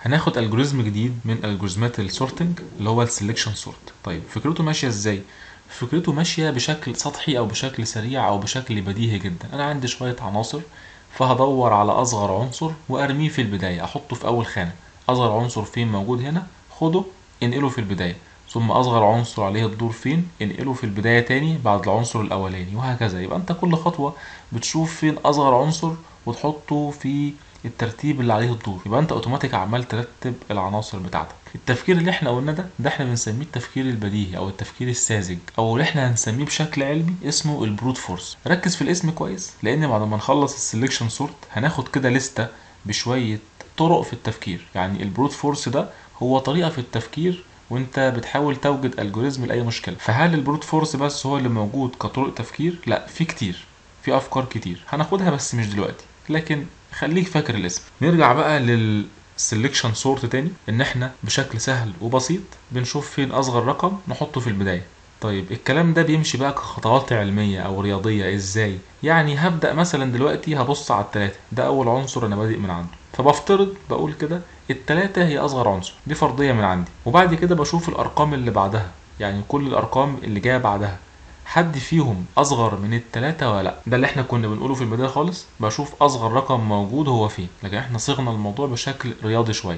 هناخد الجوريزم جديد من الجوريزمات السورتنج اللي هو السلكشن سورت طيب فكرته ماشيه ازاي فكرته ماشيه بشكل سطحي او بشكل سريع او بشكل بديهي جدا انا عندي شويه عناصر فهدور على اصغر عنصر وارميه في البدايه احطه في اول خانه اصغر عنصر فين موجود هنا خده انقله في البدايه ثم اصغر عنصر عليه الدور فين انقله في البدايه تاني بعد العنصر الاولاني وهكذا يبقى انت كل خطوه بتشوف فين اصغر عنصر وتحطه في الترتيب اللي عليه الدور يبقى انت اوتوماتيك عمال ترتب العناصر بتاعتك التفكير اللي احنا قلنا ده ده احنا بنسميه التفكير البديهي او التفكير الساذج او اللي احنا هنسميه بشكل علمي اسمه البروت فورس ركز في الاسم كويس لان بعد ما نخلص السلكشن سورت هناخد كده لستة بشوية طرق في التفكير يعني البروت فورس ده هو طريقة في التفكير وانت بتحاول توجد الجوريزم لاي مشكله فهل البروت فورس بس هو اللي موجود كطرق تفكير لا في كتير في افكار كتير هناخدها بس مش دلوقتي لكن خليك فاكر الاسم نرجع بقى للسلكشن سورت تاني ان احنا بشكل سهل وبسيط بنشوف فين اصغر رقم نحطه في البدايه طيب الكلام ده بيمشي بقى كخطوات علمية أو رياضية إزاي؟ يعني هبدأ مثلا دلوقتي هبص على التلاتة ده أول عنصر أنا بادئ من عنده فبفترض بقول كده التلاتة هي أصغر عنصر دي فرضية من عندي وبعد كده بشوف الأرقام اللي بعدها يعني كل الأرقام اللي جاية بعدها حد فيهم أصغر من التلاتة ولا لأ ده اللي احنا كنا بنقوله في البداية خالص بشوف أصغر رقم موجود هو فين لكن احنا صيغنا الموضوع بشكل رياضي شوية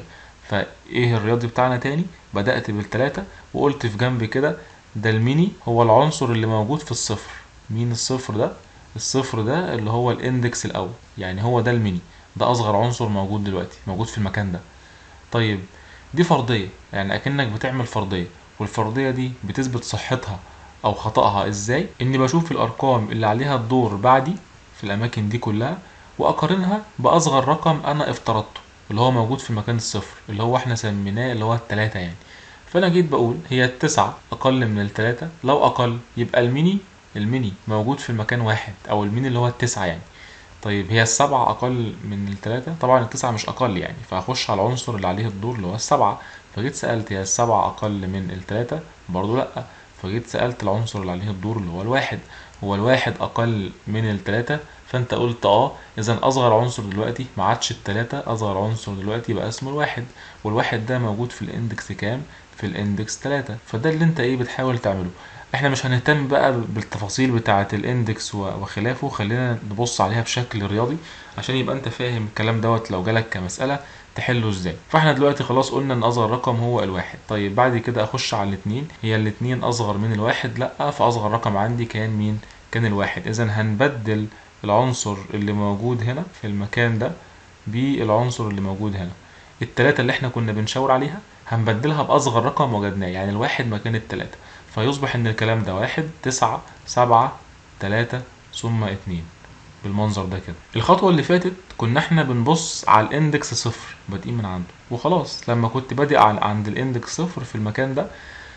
فايه الرياضي بتاعنا تاني بدأت بالتلاتة وقلت في جنب كده ده الميني هو العنصر اللي موجود في الصفر مين الصفر ده الصفر ده اللي هو الاندكس الاول يعني هو ده الميني ده اصغر عنصر موجود دلوقتي موجود في المكان ده طيب دي فرضية يعني اكنك بتعمل فرضية والفرضية دي بتثبت صحتها او خطأها ازاي اني بشوف الارقام اللي عليها الدور بعدي في الاماكن دي كلها واقارنها باصغر رقم انا افترضته اللي هو موجود في مكان الصفر اللي هو احنا سميناه اللي هو التلاتة يعني فانا جيت بقول هي التسعة اقل من التلاتة لو اقل يبقى الميني الميني موجود في المكان واحد او الميني اللي هو التسعة يعني طيب هي السبعة اقل من التلاتة طبعا التسعة مش اقل يعني فهخش على العنصر اللي عليه الدور اللي هو السبعة فجيت سألت هي السبعة اقل من التلاتة برضو لأ فجيت سألت العنصر اللي عليه الدور اللي هو الواحد هو الواحد اقل من التلاتة فانت قلت اه اذا اصغر عنصر دلوقتي ما عادش التلاتة اصغر عنصر دلوقتي بقى اسمه الواحد والواحد ده موجود في الاندكس كام في الاندكس 3 فده اللي انت ايه بتحاول تعمله احنا مش هنهتم بقى بالتفاصيل بتاعه الاندكس وخلافه خلينا نبص عليها بشكل رياضي عشان يبقى انت فاهم الكلام دوت لو جالك كمسألة تحله ازاي فاحنا دلوقتي خلاص قلنا ان اصغر رقم هو الواحد طيب بعد كده اخش على الاتنين هي الاتنين اصغر من الواحد لا فاصغر رقم عندي كان مين كان الواحد اذا هنبدل العنصر اللي موجود هنا في المكان ده بالعنصر اللي موجود هنا التلاتة اللي احنا كنا بنشاور عليها هنبدلها بأصغر رقم وجدناه يعني الواحد مكان التلاتة فيصبح ان الكلام ده واحد تسعة سبعة تلاتة ثم اتنين بالمنظر ده كده الخطوة اللي فاتت كنا احنا بنبص على الاندكس صفر بادئين من عنده وخلاص لما كنت بادئ عند الاندكس صفر في المكان ده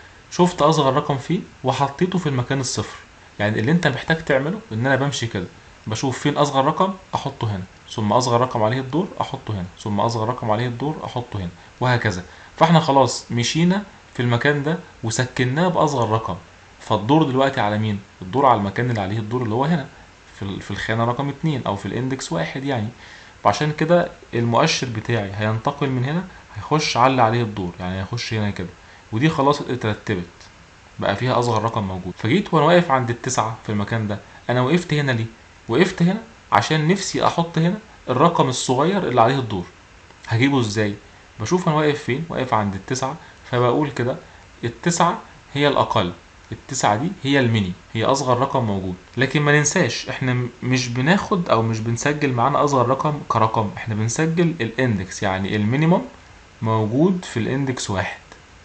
شفت اصغر رقم فيه وحطيته في المكان الصفر يعني اللي انت محتاج تعمله ان انا بمشي كده بشوف فين اصغر رقم احطه هنا ثم اصغر رقم عليه الدور احطه هنا ثم اصغر رقم عليه الدور احطه هنا وهكذا فاحنا خلاص مشينا في المكان ده وسكناه باصغر رقم فالدور دلوقتي على مين الدور على المكان اللي عليه الدور اللي هو هنا في في الخانه رقم اتنين او في الاندكس واحد يعني فعشان كده المؤشر بتاعي هينتقل من هنا هيخش على اللي عليه الدور يعني هيخش هنا كده ودي خلاص اترتبت بقى فيها اصغر رقم موجود فجيت وانا واقف عند التسعة في المكان ده انا وقفت هنا ليه وقفت هنا عشان نفسي احط هنا الرقم الصغير اللي عليه الدور هجيبه ازاي بشوف انا واقف فين واقف عند التسعة فبقول كده التسعة هي الاقل التسعة دي هي الميني هي اصغر رقم موجود لكن ما ننساش احنا مش بناخد او مش بنسجل معانا اصغر رقم كرقم احنا بنسجل الاندكس يعني المينيمم موجود في الاندكس واحد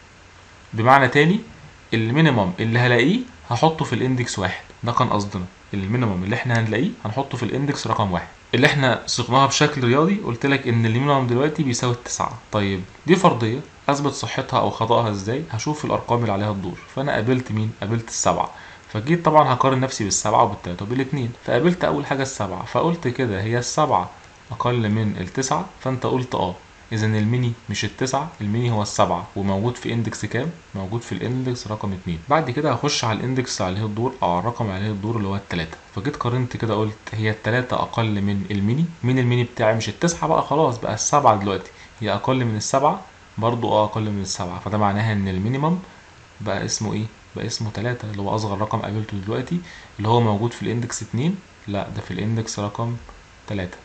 بمعنى تاني المينيمم اللي هلاقيه هحطه في الاندكس واحد ده كان قصدنا المينيمم اللي احنا هنلاقيه هنحطه في الاندكس رقم واحد اللي احنا صيغناها بشكل رياضي قلت لك ان المينيمم دلوقتي بيساوي التسعة طيب دي فرضية اثبت صحتها او خطأها ازاي هشوف الارقام اللي عليها الدور فانا قابلت مين قابلت السبعة فجيت طبعا هقارن نفسي بالسبعة وبالتلاتة وبالاتنين فقابلت اول حاجة السبعة فقلت كده هي السبعة اقل من التسعة فانت قلت اه اذا الميني مش التسعة الميني هو السبعة وموجود في اندكس كام موجود في الاندكس رقم اتنين بعد كده هخش على الاندكس اللي عليه الدور او على الرقم اللي عليه الدور اللي هو التلاتة فجيت قارنت كده قلت هي التلاتة اقل من الميني مين الميني بتاعي مش التسعة بقى خلاص بقى السبعة دلوقتي هي اقل من السبعة برضو اه اقل من السبعة فده معناها ان المينيمم بقى اسمه ايه بقى اسمه تلاتة اللي هو اصغر رقم قابلته دلوقتي اللي هو موجود في الاندكس اتنين لا ده في الاندكس رقم تلاتة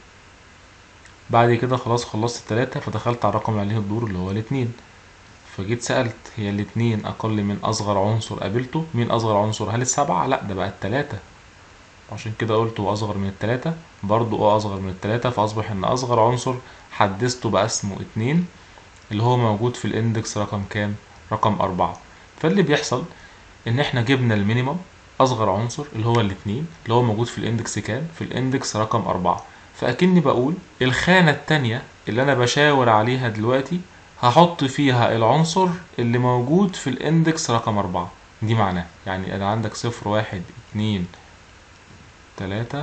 بعد كده خلاص خلصت التلاتة فدخلت على الرقم اللي عليه الدور اللي هو الاتنين فجيت سألت هي الاتنين أقل من أصغر عنصر قابلته مين أصغر عنصر هل السبعة لأ ده بقى التلاتة عشان كده قلت هو أصغر من التلاتة برضو اه أصغر من التلاتة فأصبح إن أصغر عنصر حدثته بقى اسمه اتنين اللي هو موجود في الاندكس رقم كام رقم أربعة فاللي بيحصل إن احنا جبنا المينيمم أصغر عنصر اللي هو الاتنين اللي هو موجود في الاندكس كام في الاندكس رقم أربعة فأكني بقول الخانة التانية اللي أنا بشاور عليها دلوقتي هحط فيها العنصر اللي موجود في الاندكس رقم أربعة دي معناه يعني أنا عندك صفر واحد اتنين تلاتة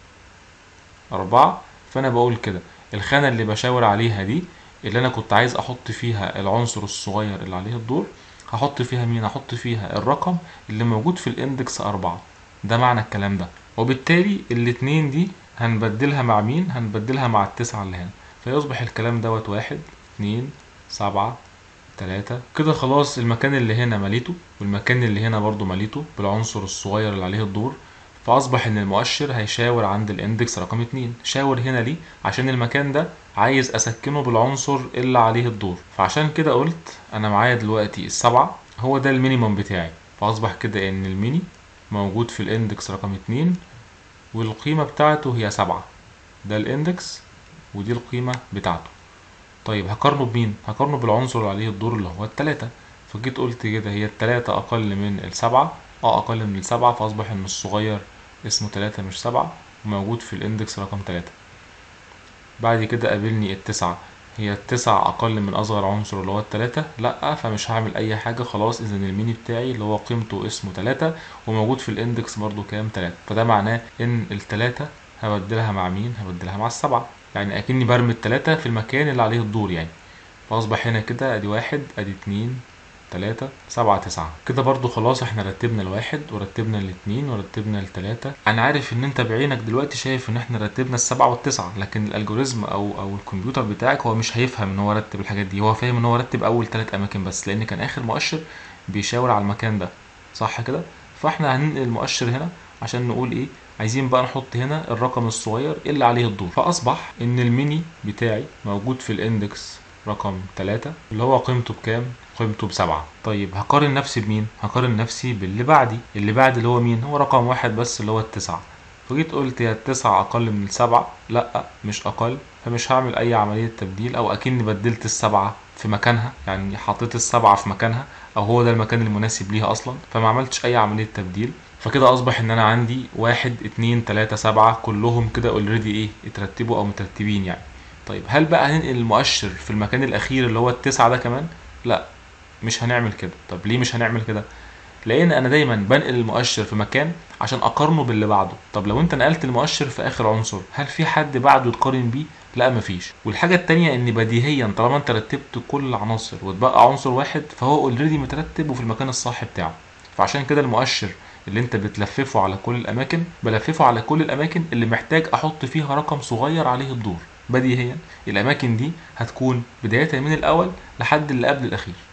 أربعة فأنا بقول كده الخانة اللي بشاور عليها دي اللي أنا كنت عايز أحط فيها العنصر الصغير اللي عليه الدور هحط فيها مين هحط فيها الرقم اللي موجود في الاندكس أربعة ده معنى الكلام ده وبالتالي الاتنين دي هنبدلها مع مين هنبدلها مع التسعة اللي هنا فيصبح الكلام دوت واحد اتنين سبعة تلاتة كده خلاص المكان اللي هنا مليته والمكان اللي هنا برضو مليته بالعنصر الصغير اللي عليه الدور فأصبح إن المؤشر هيشاور عند الإندكس رقم اتنين شاور هنا ليه؟ عشان المكان ده عايز أسكنه بالعنصر اللي عليه الدور فعشان كده قلت أنا معايا دلوقتي السبعة هو ده المينيمم بتاعي فأصبح كده إن الميني موجود في الإندكس رقم اتنين والقيمة بتاعته هي سبعة ده الإندكس ودي القيمة بتاعته طيب هقارنه بمين؟ هقارنه بالعنصر اللي عليه الدور اللي هو التلاتة فجيت قلت كده هي التلاتة أقل من السبعة اه أقل من السبعة فأصبح إن الصغير اسمه تلاتة مش سبعة وموجود في الإندكس رقم تلاتة بعد كده قابلني التسعة هي التسعة أقل من أصغر عنصر اللي هو التلاتة لأ فمش هعمل أي حاجة خلاص إذا الميني بتاعي اللي هو قيمته اسمه تلاتة وموجود في الإندكس برضو كام تلاتة فده معناه إن التلاتة هبدلها مع مين؟ هبدلها مع السبعة يعني أكني برمي التلاتة في المكان اللي عليه الدور يعني فأصبح هنا كده أدي واحد أدي اتنين تلاتة سبعة تسعة كده برضو خلاص احنا رتبنا الواحد ورتبنا الاتنين ورتبنا التلاتة انا عارف ان انت بعينك دلوقتي شايف ان احنا رتبنا السبعة والتسعة لكن الالجوريزم او او الكمبيوتر بتاعك هو مش هيفهم ان هو رتب الحاجات دي هو فاهم ان هو رتب اول تلات اماكن بس لان كان اخر مؤشر بيشاور على المكان ده صح كده فاحنا هننقل المؤشر هنا عشان نقول ايه عايزين بقى نحط هنا الرقم الصغير اللي عليه الدور فاصبح ان الميني بتاعي موجود في الاندكس رقم تلاتة اللي هو قيمته بكام قيمته بسبعة طيب هقارن نفسي بمين هقارن نفسي باللي بعدي اللي بعد اللي هو مين هو رقم واحد بس اللي هو التسعة فجيت قلت يا التسعة أقل من السبعة لأ مش أقل فمش هعمل أي عملية تبديل أو أكني بدلت السبعة في مكانها يعني حطيت السبعة في مكانها أو هو ده المكان المناسب ليها أصلا فما عملتش أي عملية تبديل فكده أصبح إن أنا عندي واحد اتنين تلاتة سبعة كلهم كده اوريدي إيه اترتبوا أو مترتبين يعني طيب هل بقى هننقل المؤشر في المكان الأخير اللي هو التسعة ده كمان؟ لأ مش هنعمل كده طب ليه مش هنعمل كده لان انا دايما بنقل المؤشر في مكان عشان اقارنه باللي بعده طب لو انت نقلت المؤشر في اخر عنصر هل في حد بعده تقارن بيه لا مفيش والحاجه التانية ان بديهيا طالما انت رتبت كل العناصر واتبقى عنصر واحد فهو اوريدي مترتب وفي المكان الصح بتاعه فعشان كده المؤشر اللي انت بتلففه على كل الاماكن بلففه على كل الاماكن اللي محتاج احط فيها رقم صغير عليه الدور بديهيا الاماكن دي هتكون بدايه من الاول لحد اللي قبل الاخير